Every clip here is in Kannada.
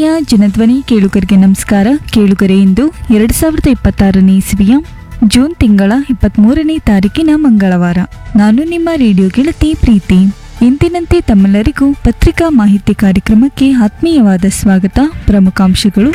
ಆತ್ಮೀಯ ಜನಧ್ವನಿ ಕೇಳುಗರಿಗೆ ನಮಸ್ಕಾರ ಕೇಳುಗರೆ ಇಂದು ಎರಡು ಸಾವಿರದ ಇಪ್ಪತ್ತಾರನೇ ಇಸವಿಯ ಜೂನ್ ತಿಂಗಳ ಇಪ್ಪತ್ಮೂರನೇ ತಾರೀಕಿನ ಮಂಗಳವಾರ ನಾನು ನಿಮ್ಮ ರೇಡಿಯೋ ಗೆಳತಿ ಪ್ರೀತಿ ಇಂದಿನಂತೆ ತಮ್ಮೆಲ್ಲರಿಗೂ ಪತ್ರಿಕಾ ಮಾಹಿತಿ ಕಾರ್ಯಕ್ರಮಕ್ಕೆ ಆತ್ಮೀಯವಾದ ಸ್ವಾಗತ ಪ್ರಮುಖಾಂಶಗಳು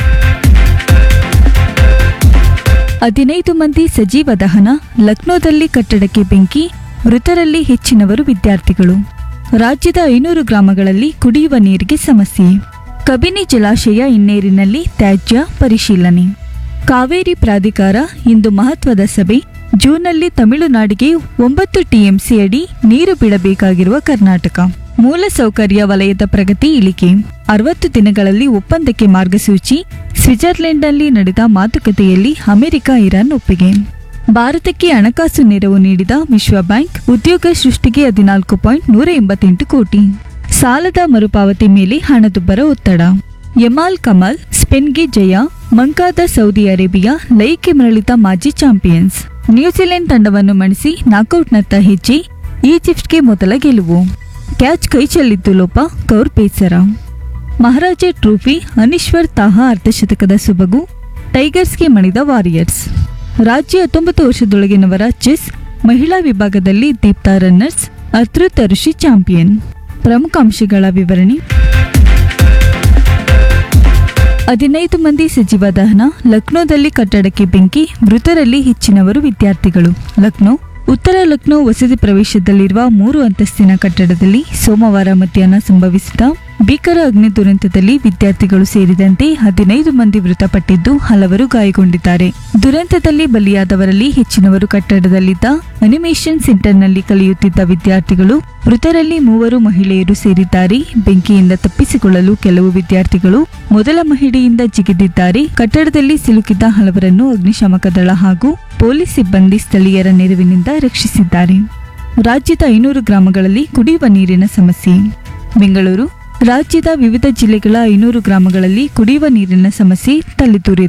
ಹದಿನೈದು ಮಂದಿ ಸಜೀವ ದಹನ ಲಕ್ನೋದಲ್ಲಿ ಕಟ್ಟಡಕ್ಕೆ ಬೆಂಕಿ ಮೃತರಲ್ಲಿ ಹೆಚ್ಚಿನವರು ವಿದ್ಯಾರ್ಥಿಗಳು ರಾಜ್ಯದ ಐನೂರು ಗ್ರಾಮಗಳಲ್ಲಿ ಕುಡಿಯುವ ನೀರಿಗೆ ಸಮಸ್ಯೆ ಕಬಿನಿ ಜಲಾಶಯ ಹಿನ್ನೀರಿನಲ್ಲಿ ತ್ಯಾಜ್ಯ ಪರಿಶೀಲನೆ ಕಾವೇರಿ ಪ್ರಾಧಿಕಾರ ಇಂದು ಮಹತ್ವದ ಸಭೆ ಜೂನ್ನಲ್ಲಿ ತಮಿಳುನಾಡಿಗೆ ಒಂಬತ್ತು ಟಿಎಂಸಿ ಅಡಿ ನೀರು ಬಿಡಬೇಕಾಗಿರುವ ಕರ್ನಾಟಕ ಮೂಲಸೌಕರ್ಯ ವಲಯದ ಪ್ರಗತಿ ಇಳಿಕೆ ಅರವತ್ತು ದಿನಗಳಲ್ಲಿ ಒಪ್ಪಂದಕ್ಕೆ ಮಾರ್ಗಸೂಚಿ ಸ್ವಿಟ್ಜರ್ಲೆಂಡ್ನಲ್ಲಿ ನಡೆದ ಮಾತುಕತೆಯಲ್ಲಿ ಅಮೆರಿಕ ಇರಾನ್ ಒಪ್ಪಿಗೆ ಭಾರತಕ್ಕೆ ಹಣಕಾಸು ನೆರವು ನೀಡಿದ ವಿಶ್ವ ಬ್ಯಾಂಕ್ ಉದ್ಯೋಗ ಸೃಷ್ಟಿಗೆ ಹದಿನಾಲ್ಕು ಪಾಯಿಂಟ್ ನೂರ ಎಂಬತ್ತೆಂಟು ಕೋಟಿ ಸಾಲದ ಮರುಪಾವತಿ ಮೇಲೆ ಹಣದುಬ್ಬರ ಒತ್ತಡ ಯಮಾಲ್ ಕಮಲ್ ಸ್ಪೇನ್ಗೆ ಜಯ ಮಂಕಾದ ಸೌದಿ ಅರೇಬಿಯಾ ಲೈಕೆ ಮರಳಿದ ಮಾಜಿ ಚಾಂಪಿಯನ್ಸ್ ನ್ಯೂಜಿಲೆಂಡ್ ತಂಡವನ್ನು ಮಣಿಸಿ ನಾಕೌಟ್ನತ್ತ ಹೆಜ್ಜೆ ಈಜಿಪ್ಟ್ಗೆ ಮೊದಲ ಗೆಲುವು ಕ್ಯಾಚ್ ಕೈಚೆಲ್ಲಿದ್ದು ಲೋಪ ಕೌರ್ ಬೇಸರ ಮಹಾರಾಜ ಟ್ರೋಫಿ ಅನೀಶ್ವರ್ ತಾಹಾ ಅರ್ಧಶತಕದ ಸೊಬಗು ಟೈಗರ್ಸ್ಗೆ ಮಣಿದ ವಾರಿಯರ್ಸ್ ರಾಜ್ಯ ಹತ್ತೊಂಬತ್ತು ವರ್ಷದೊಳಗಿನವರ ಚೆಸ್ ಮಹಿಳಾ ವಿಭಾಗದಲ್ಲಿ ದೀಪ್ತಾ ರನ್ನರ್ಸ್ ಅತೃತ ಋಷಿ ಚಾಂಪಿಯನ್ ಪ್ರಮುಖ ಅಂಶಗಳ ವಿವರಣೆ ಹದಿನೈದು ಮಂದಿ ಸಜೀವ ದಹನ ಲಕ್ನೋದಲ್ಲಿ ಕಟ್ಟಡಕ್ಕೆ ಬೆಂಕಿ ಮೃತರಲ್ಲಿ ಹೆಚ್ಚಿನವರು ವಿದ್ಯಾರ್ಥಿಗಳು ಲಕ್ನೋ ಉತ್ತರ ಲಕ್ನೋ ವಸತಿ ಪ್ರವೇಶದಲ್ಲಿರುವ ಮೂರು ಅಂತಸ್ತಿನ ಕಟ್ಟಡದಲ್ಲಿ ಸೋಮವಾರ ಮಧ್ಯಾಹ್ನ ಸಂಭವಿಸಿದ ಭೀಕರ ಅಗ್ನಿ ದುರಂತದಲ್ಲಿ ವಿದ್ಯಾರ್ಥಿಗಳು ಸೇರಿದಂತೆ ಹದಿನೈದು ಮಂದಿ ಮೃತಪಟ್ಟಿದ್ದು ಹಲವರು ಗಾಯಗೊಂಡಿದ್ದಾರೆ ದುರಂತದಲ್ಲಿ ಬಲಿಯಾದವರಲ್ಲಿ ಹೆಚ್ಚಿನವರು ಕಟ್ಟಡದಲ್ಲಿದ್ದ ಅನಿಮೇಷನ್ ಸೆಂಟರ್ನಲ್ಲಿ ಕಲಿಯುತ್ತಿದ್ದ ವಿದ್ಯಾರ್ಥಿಗಳು ಮೃತರಲ್ಲಿ ಮೂವರು ಮಹಿಳೆಯರು ಸೇರಿದ್ದಾರೆ ಬೆಂಕಿಯಿಂದ ತಪ್ಪಿಸಿಕೊಳ್ಳಲು ಕೆಲವು ವಿದ್ಯಾರ್ಥಿಗಳು ಮೊದಲ ಮಹಿಳೆಯಿಂದ ಜಿಗಿದಿದ್ದಾರೆ ಕಟ್ಟಡದಲ್ಲಿ ಸಿಲುಕಿದ್ದ ಹಲವರನ್ನು ಅಗ್ನಿಶಾಮಕ ದಳ ಹಾಗೂ ಪೊಲೀಸ್ ಸಿಬ್ಬಂದಿ ಸ್ಥಳೀಯರ ನೆರವಿನಿಂದ ರಕ್ಷಿಸಿದ್ದಾರೆ ರಾಜ್ಯದ ಐನೂರು ಗ್ರಾಮಗಳಲ್ಲಿ ಕುಡಿಯುವ ನೀರಿನ ಸಮಸ್ಯೆ ಬೆಂಗಳೂರು ರಾಜ್ಯದ ವಿವಿಧ ಜಿಲ್ಲೆಗಳ ಐನೂರು ಗ್ರಾಮಗಳಲ್ಲಿ ಕುಡಿಯುವ ನೀರಿನ ಸಮಸ್ಯೆ ತಲೆದೂರಿದೆ